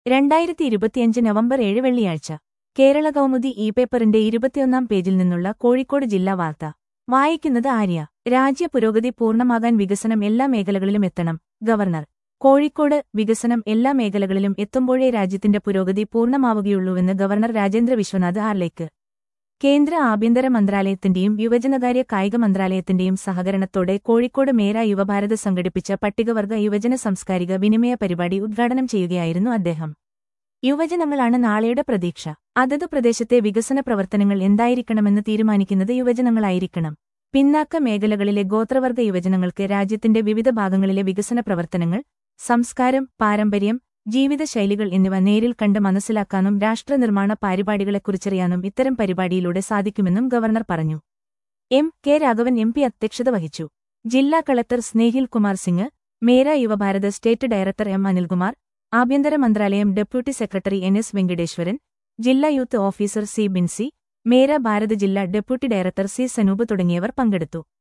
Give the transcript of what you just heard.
രണ്ടായിരത്തി ഇരുപത്തിയഞ്ച് നവംബർ ഏഴ് വെള്ളിയാഴ്ച കേരള കൗമുദി ഇ പേപ്പറിന്റെ ഇരുപത്തിയൊന്നാം പേജിൽ നിന്നുള്ള കോഴിക്കോട് ജില്ലാ വാർത്ത വായിക്കുന്നത് ആര്യ രാജ്യ പുരോഗതി പൂർണ്ണമാകാൻ വികസനം എല്ലാ മേഖലകളിലും എത്തണം ഗവർണർ കോഴിക്കോട് വികസനം എല്ലാ മേഖലകളിലും എത്തുമ്പോഴേ രാജ്യത്തിന്റെ പുരോഗതി പൂർണ്ണമാവുകയുള്ളൂവെന്ന് ഗവർണർ രാജേന്ദ്ര വിശ്വനാഥ് ആർലേക്ക് കേന്ദ്ര ആഭ്യന്തര മന്ത്രാലയത്തിന്റെയും യുവജനകാര്യ കായിക മന്ത്രാലയത്തിന്റെയും സഹകരണത്തോടെ കോഴിക്കോട് മേര യുവഭാരത് സംഘടിപ്പിച്ച പട്ടികവർഗ യുവജന സാംസ്കാരിക വിനിമയ പരിപാടി ഉദ്ഘാടനം ചെയ്യുകയായിരുന്നു അദ്ദേഹം യുവജനങ്ങളാണ് നാളെയുടെ പ്രതീക്ഷ അതത് പ്രദേശത്തെ വികസന പ്രവർത്തനങ്ങൾ എന്തായിരിക്കണമെന്ന് തീരുമാനിക്കുന്നത് യുവജനങ്ങളായിരിക്കണം പിന്നാക്ക മേഖലകളിലെ ഗോത്രവർഗ യുവജനങ്ങൾക്ക് രാജ്യത്തിന്റെ വിവിധ ഭാഗങ്ങളിലെ വികസന പ്രവർത്തനങ്ങൾ സംസ്കാരം പാരമ്പര്യം ജീവിതശൈലികൾ എന്നിവ നേരിൽ കണ്ട് മനസ്സിലാക്കാനും രാഷ്ട്രനിർമ്മാണ പരിപാടികളെക്കുറിച്ചറിയാനും ഇത്തരം പരിപാടിയിലൂടെ സാധിക്കുമെന്നും ഗവർണർ പറഞ്ഞു M K Raghavan M P അധ്യക്ഷത വഹിച്ചു ജില്ലാ collector Snehil Kumar Singh Mera Yuva Bharat state director M Anilkumar ആഭ്യന്തര മന്ത്രാലയം deputy secretary N S Venkateswaran ജില്ലാ youth officer C Binsi Mera Bharat ജില്ലാ ഡെപ്യൂട്ടി ഡയറക്ടർ സി സനൂപ് തുടങ്ങിയവർ പങ്കെടുത്തു